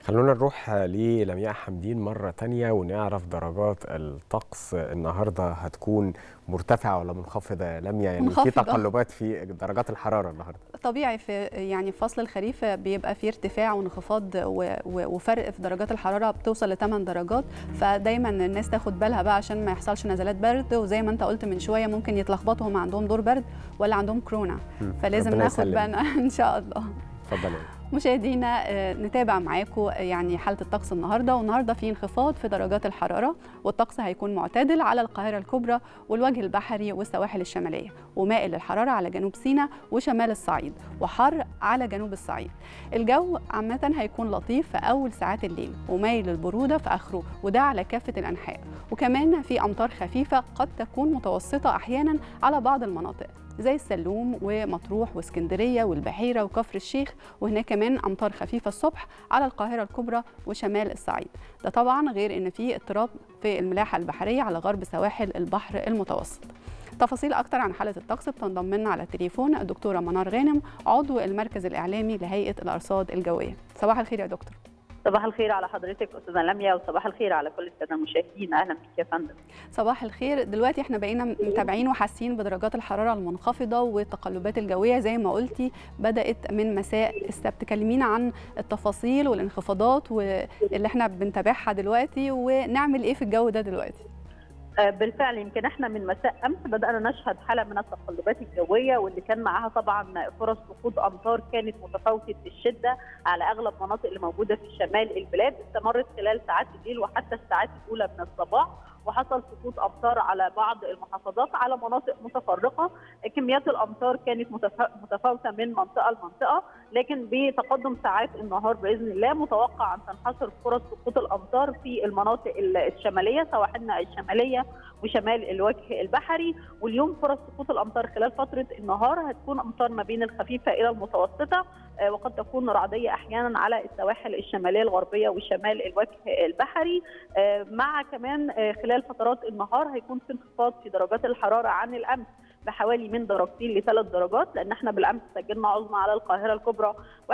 خلونا نروح للمياء حمدين مرة تانية ونعرف درجات الطقس النهاردة هتكون مرتفعة ولا منخفضة يا لمياء يعني في منخفضة. تقلبات في درجات الحرارة النهاردة طبيعي في يعني في فصل الخريف بيبقى فيه ارتفاع وانخفاض و- و- وفرق في درجات الحراره بتوصل ل 8 درجات فدايما الناس تاخد بالها بقى عشان ما يحصلش نزلات برد وزي ما انت قلت من شويه ممكن يتلخبطوا هم عندهم دور برد ولا عندهم كورونا مم. فلازم ربنا ناخد يسلم. بالنا ان شاء الله اتفضل يا مشاهدينا آه، نتابع معاكم يعني حاله الطقس النهارده والنهارده في انخفاض في درجات الحراره والطقس هيكون معتدل على القاهره الكبرى والوجه البحري والسواحل الشماليه ومائل الحراره على جنوب سيناء وشمال الصعيد وحر على جنوب الصعيد الجو عامه هيكون لطيف في اول ساعات الليل ومايل للبروده في اخره وده على كافه الانحاء وكمان في امطار خفيفه قد تكون متوسطه احيانا على بعض المناطق زي السلوم ومطروح واسكندريه والبحيره وكفر الشيخ وهناك كمان امطار خفيفه الصبح على القاهره الكبرى وشمال الصعيد ده طبعا غير ان في اضطراب في الملاحه البحريه على غرب سواحل البحر المتوسط تفاصيل اكتر عن حاله الطقس بتنضم لنا على التليفون الدكتوره منار غانم عضو المركز الاعلامي لهيئه الارصاد الجويه صباح الخير يا دكتور صباح الخير على حضرتك استاذه لميا وصباح الخير على كل الساده المشاهدين اهلا بك يا فندم صباح الخير دلوقتي احنا بقينا متابعين وحاسين بدرجات الحراره المنخفضه والتقلبات الجويه زي ما قلتي بدات من مساء السبت كلمينا عن التفاصيل والانخفاضات واللي احنا بنتابعها دلوقتي ونعمل ايه في الجو ده دلوقتي آه، بالفعل يمكن احنا من مساء امس بدانا نشهد حاله من التقلبات الجويه واللي كان معاها طبعا فرص سقوط امطار كانت متفاوته الشده على اغلب المناطق اللي موجوده في شمال البلاد استمرت خلال ساعات الليل وحتى الساعات الاولى من الصباح وحصل سقوط امطار على بعض المحافظات على مناطق متفرقه كميات الامطار كانت متفا- متفاوته من منطقه لمنطقه لكن بتقدم ساعات النهار باذن الله متوقع ان تنحصر فرص سقوط الامطار في المناطق الشماليه سواحلنا الشماليه وشمال الوجه البحري واليوم فرص سقوط الامطار خلال فتره النهار هتكون امطار ما بين الخفيفه الى المتوسطه آه، وقد تكون رعديه احيانا على السواحل الشماليه الغربيه وشمال الوجه البحري آه، مع كمان آه، خلال فترات النهار هيكون في انخفاض في درجات الحراره عن الامس بحوالي من درجتين لثلاث درجات لان احنا بالامس سجلنا عظمى على القاهره الكبرى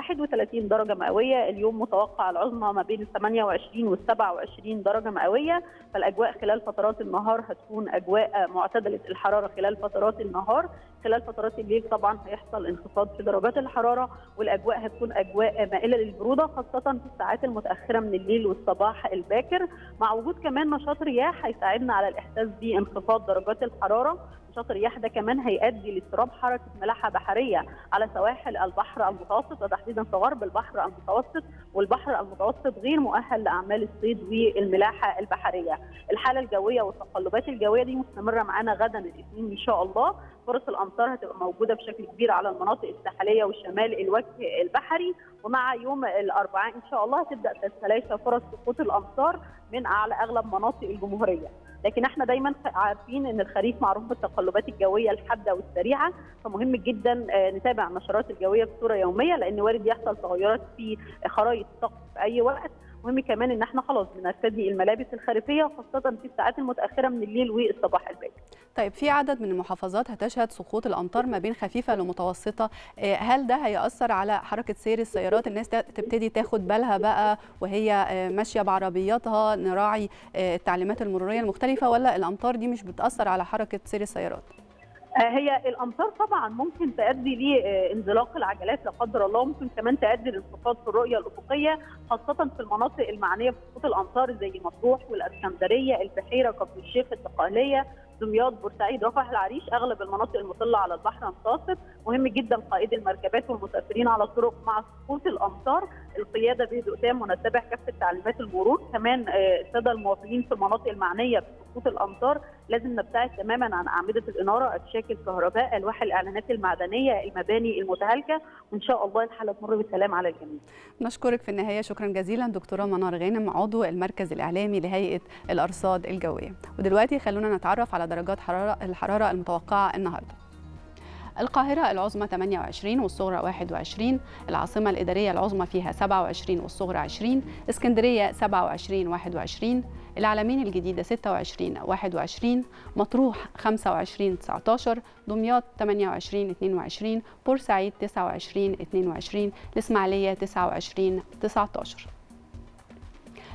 31 درجه مئويه اليوم متوقع العظمى ما بين ال 28 وال 27 درجه مئويه فالاجواء خلال فترات النهار هتكون اجواء معتدله الحراره خلال فترات النهار خلال فترات الليل طبعا هيحصل انخفاض في درجات الحراره والاجواء هتكون اجواء مائله للبروده خاصه في الساعات المتاخره من الليل والصباح الباكر مع وجود كمان نشاط رياح هيساعدنا على الاحساس بانخفاض درجات الحراره نشاط الرياح ده كمان هيؤدي لاضطراب حركه ملاحه بحريه على سواحل البحر المتوسط وتحديدا في غرب البحر المتوسط والبحر المتوسط غير مؤهل لاعمال الصيد والملاحه البحريه. الحاله الجويه والتقلبات الجويه دي مستمره معانا غدا الاثنين ان شاء الله فرص الامطار هتبقى موجوده بشكل كبير على المناطق الساحليه وشمال الوجه البحري ومع يوم الاربعاء ان شاء الله هتبدا تتلاشى فرص سقوط الامطار من اعلى اغلب مناطق الجمهوريه. لكن احنا دايما عارفين ان الخريف معروف بالتقلبات الجويه الحاده والسريعه فمهم جدا آه، نتابع النشرات الجويه بصوره يوميه لان وارد يحصل تغيرات في خرائط الطقس في اي وقت مهم كمان ان احنا خلاص بنرتدي الملابس الخريفيه خاصه في الساعات المتاخره من الليل والصباح الباكر طيب في عدد من المحافظات هتشهد سقوط الامطار ما بين خفيفه لمتوسطه آه، هل ده هيأثر على حركه سير السيارات الناس ت- تبتدي تاخد بالها بقى وهي آه، ماشيه بعربياتها نراعي آه، التعليمات المروريه المختلفه ولا الامطار دي مش بتأثر على حركه سير السيارات آه، هي الامطار طبعا ممكن تؤدي لانزلاق العجلات لا قدر الله ممكن كمان تؤدي لانخفاض في الرؤيه الافقيه خاصه في المناطق المعنيه بسقوط الامطار زي مطروح والاسكندريه البحيره كفر الشيخ الدقهليه دمياط بورسعيد رفح العريش اغلب المناطق المطله على البحر المتوسط مهم جدا قائدي المركبات والمسافرين على الطرق مع سقوط الامطار القياده بهدوء تام ونتبع كافه تعليمات المرور كمان آه، الساده المواطنين في المناطق المعنيه بسقوط الامطار لازم نبتعد تماما عن اعمده الاناره اشياك الكهرباء الواح الاعلانات المعدنيه المباني المتهالكه وان شاء الله الحاله تمر بالسلام على الجميع نشكرك في النهايه شكرا جزيلا دكتوره منار غانم عضو المركز الاعلامي لهيئه الارصاد الجويه ودلوقتي خلونا نتعرف على درجات حراره الحراره المتوقعه النهارده القاهرة العظمى 28 والصغرى 21 العاصمة الإدارية العظمى فيها 27 والصغرى 20 اسكندرية 27 21 العلمين الجديدة 26 21 مطروح 25 19 دمياط 28 22 بورسعيد 29 22 الإسماعيلية 29 19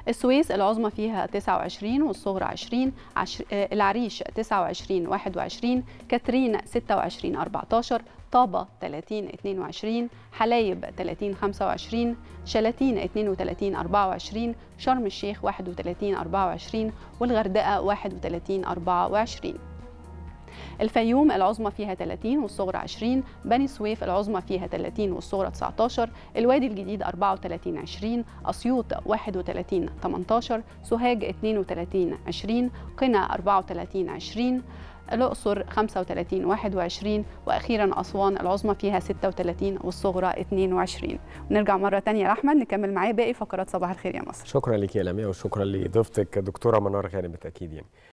السويس العظمى فيها 29 والصغرى 20 عشر... آه، العريش 29 21 كاترين 26 14 طابة 30 22 حلايب 30 25 شلاتين 32 24 شرم الشيخ 31 24 والغردقة 31 24 الفيوم العظمى فيها 30 والصغرى 20 بني سويف العظمى فيها 30 والصغرى 19 الوادي الجديد 34 20 أسيوط 31 18 سوهاج 32 20 قنا 34 20 الأقصر 35 21 وأخيرا أسوان العظمى فيها 36 والصغرى 22 ونرجع مرة تانية يا أحمد نكمل معايا باقي فقرات صباح الخير يا مصر شكرا لك يا لميا وشكرا لضيفتك دكتوره منار غانم بالتاكيد يعني